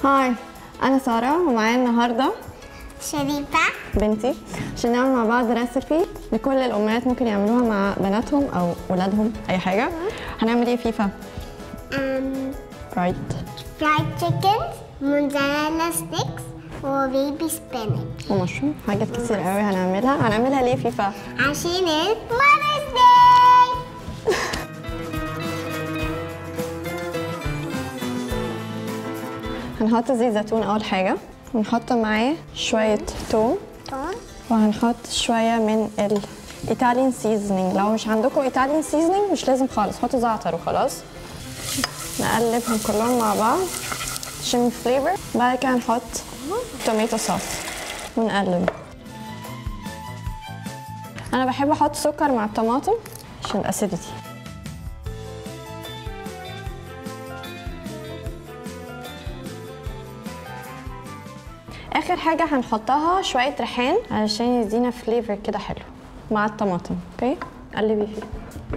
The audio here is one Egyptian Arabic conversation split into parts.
هاي انا ساره ومعايا النهارده شريفة بنتي عشان نعمل مع بعض ريسيبي لكل الامهات ممكن يعملوها مع بناتهم او ولادهم اي حاجه هنعمل ايه فيفا um, رايت fried chicken موزاريلا ستيكس وبيبي سبينش ومشروم حاجات كتير قوي هنعملها هنعملها ليه فيفا عشان الماذرز داي هنحط زيت زيتون اول حاجه ونحط معاه شويه توم توم وهنحط شويه من الايطاليان سيزنينج لو مش عندكم ايطاليان سيزنينج مش لازم خالص حطوا زعتر وخلاص نقلبهم كلهم مع بعض عشان فليفر بعد كده نحط توميتو صوص ونقلب انا بحب احط سكر مع الطماطم عشان الاسيديتي اخر حاجه هنحطها شويه ريحان علشان يدينا فليفر كده حلو مع الطماطم اوكي قلبي فيه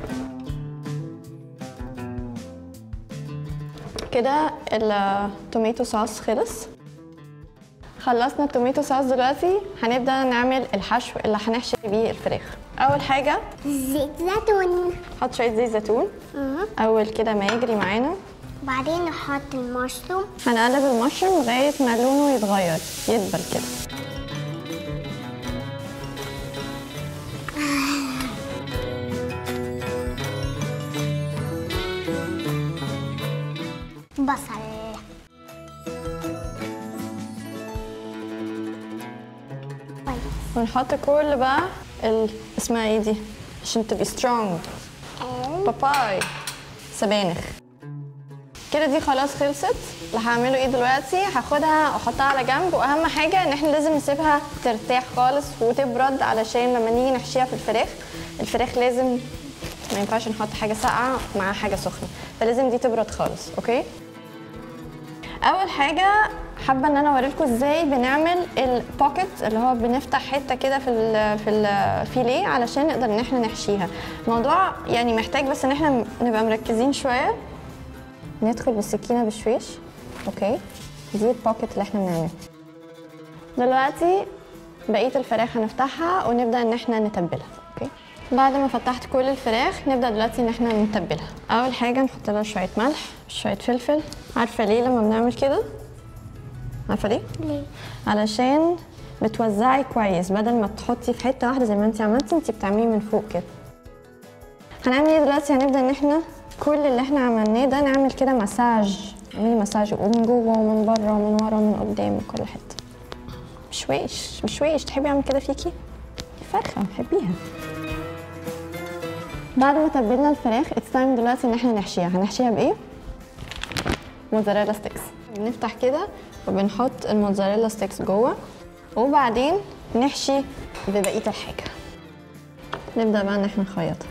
كده التوميتو صوص خلص خلصنا التوميتو صوص دلوقتي هنبدا نعمل الحشو اللي هنحشي بيه الفراخ اول حاجه زيت زيتون نحط شويه زيت زيتون اول كده ما يجري معانا بعدين نحط المشروم هنقلب المشروم لغايه ما لونه يتغير يدبل كده بصل كويس ونحط كل بقى ال... اسمها ايه دي عشان تبقي سترونج باباي سبانخ كده دي خلاص خلصت اللي هعمله ايه دلوقتي هاخدها واحطها على جنب واهم حاجه ان احنا لازم نسيبها ترتاح خالص وتبرد علشان لما نيجي نحشيها في الفراخ الفراخ لازم ما ينفعش نحط حاجه ساقعه مع حاجه سخنه فلازم دي تبرد خالص اوكي اول حاجه حابه ان انا اوريلكم ازاي بنعمل البوكيت اللي هو بنفتح حته كده في ال في الفيليه علشان نقدر ان احنا نحشيها الموضوع يعني محتاج بس ان احنا نبقى مركزين شويه ندخل بالسكينه بشويش اوكي دي البوكيت اللي احنا بنعملها دلوقتي بقيه الفراخ هنفتحها ونبدا ان احنا نتبلها اوكي بعد ما فتحت كل الفراخ نبدا دلوقتي ان احنا نتبلها اول حاجه نحط لها شويه ملح شويه فلفل عارفه ليه لما بنعمل كده عارفه ليه ليه؟ علشان بتوزعي كويس بدل ما تحطي في حته واحده زي ما انت عملتي انت بتعمليه من فوق كده هنعمل ايه دلوقتي هنبدا ان احنا كل اللي احنا عملناه ده نعمل كده مساج اعملي مساج ومن جوه ومن بره ومن ورا ومن قدام وكل حته مشويش مشويش تحبي اعمل كده فيكي دي فرخه بحبيها بعد ما تبلنا الفراخ اتس تايم دلوقتي ان احنا نحشيها هنحشيها بايه موزاريلا ستيكس بنفتح كده وبنحط الموزاريلا ستيكس جوه وبعدين نحشي ببقيه الحاجه نبدا بقى ان احنا نخيطها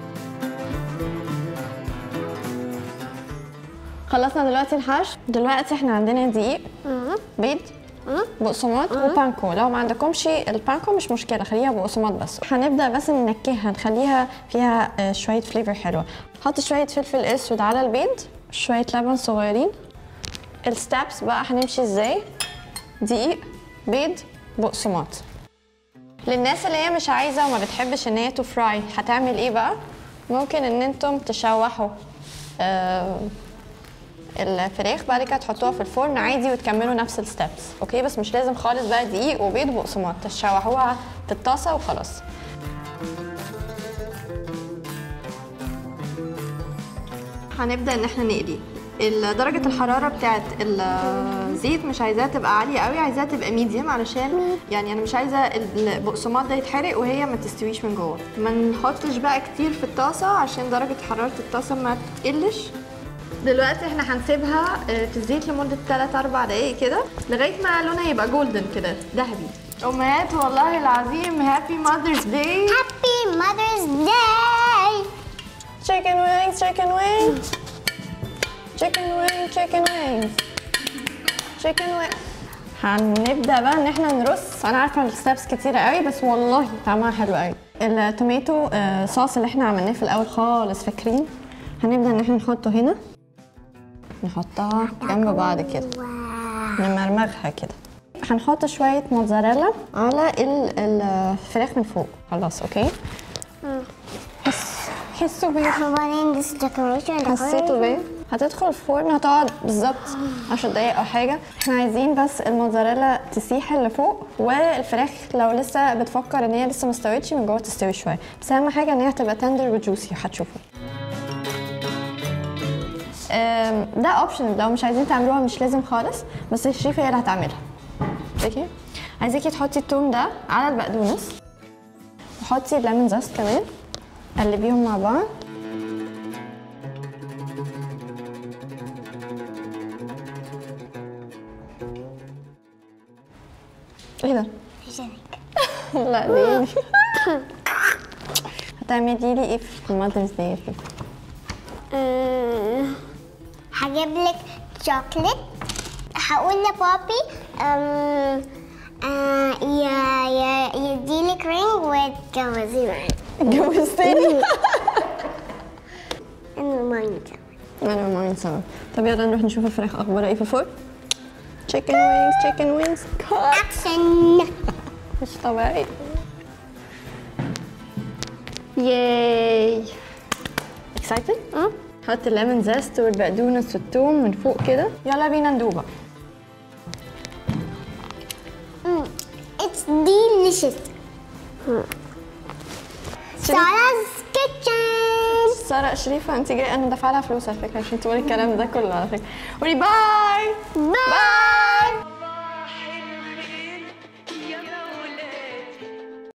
خلصنا دلوقتي الحشو دلوقتي احنا عندنا دقيق بيض بقسماط وبانكو لو ما عندكمش البانكو مش مشكله خليها بقسماط بس هنبدا بس ننكهها نخليها فيها آه، شويه فليفر حلوه حط شويه فلفل اسود على البيض شويه لبن صغيرين الستابس بقى هنمشي ازاي دقيق بيض بقسماط للناس اللي هي مش عايزه وما بتحبش ان هي تو فراي هتعمل ايه بقى ممكن ان انتم تشوحوا آه الفراخ بعد كده تحطوها في الفرن عادي وتكملوا نفس الستبس اوكي بس مش لازم خالص بقى دقيق وبيض وبقسماط تشوحوها في الطاسه وخلاص هنبدا ان احنا نقلي ال- درجة الحرارة بتاعت الزيت مش عايزاها تبقى عالية قوي عايزاها تبقى ميديوم علشان يعني انا مش عايزة البقسماط ده يتحرق وهي ما تستويش من جوه ما نحطش بقى كتير في الطاسة عشان درجة حرارة الطاسة ما تقلش دلوقتي احنا هنسيبها آه، في الزيت لمدة 3 4 دقايق كده لغاية ما لونها يبقى جولدن كده ذهبي امهات والله العظيم هابي ماذرز داي هابي ماذرز داي chicken wings chicken wings chicken wings chicken wings chicken wings هنبدا بقى ان احنا نرص انا عارفه الستابس كتيره قوي بس والله طعمها حلو قوي التوميتو آه، صوص اللي احنا عملناه في الاول خالص فاكرين هنبدا ان احنا نحطه هنا نحطها جنب بعض كده واو نمرمغها كده هنحط شوية موتزاريلا على ال- الفراخ من فوق خلاص اوكي حس حسوا بيه وبعدين this decoration حسيتوا بيه هتدخل الفرن هتقعد بالظبط 10 دقايق او حاجه احنا عايزين بس الموتزاريلا تسيح اللي فوق والفراخ لو لسه بتفكر ان هي لسه ما استوتش من جوه تستوي شويه بس اهم حاجه ان هي تبقى تندر وجوسي هتشوفوا أم، ده اوبشن لو مش عايزين تعملوها مش لازم خالص بس الشريفه هي اللي هتعملها اوكي عايزاكي تحطي التوم ده على البقدونس وحطي الليمون زست كمان قلبيهم مع بعض ايه ده؟ لا دي هتعملي لي ايه في المادرز داي أمم، هجيب لك شوكليت هقول لبابي أم، آه، يا يا يديلك رينج وتجوزي معاه اتجوزتني انه مايند انا وماين سوا طب يلا نروح نشوف الفراخ اخبارها ايه في الفرن تشيكن وينجز تشيكن وينجز اكشن مش طبيعي ياي اكسايتد حط الليمون زيست والبقدونس والثوم من فوق كده يلا بينا ندوبها It's delicious. Sarah's kitchen. سارة شريفة انت جاية انا دافعة لها فلوس على فكرة عشان تقولي الكلام ده كله على فكرة قولي باي Bye.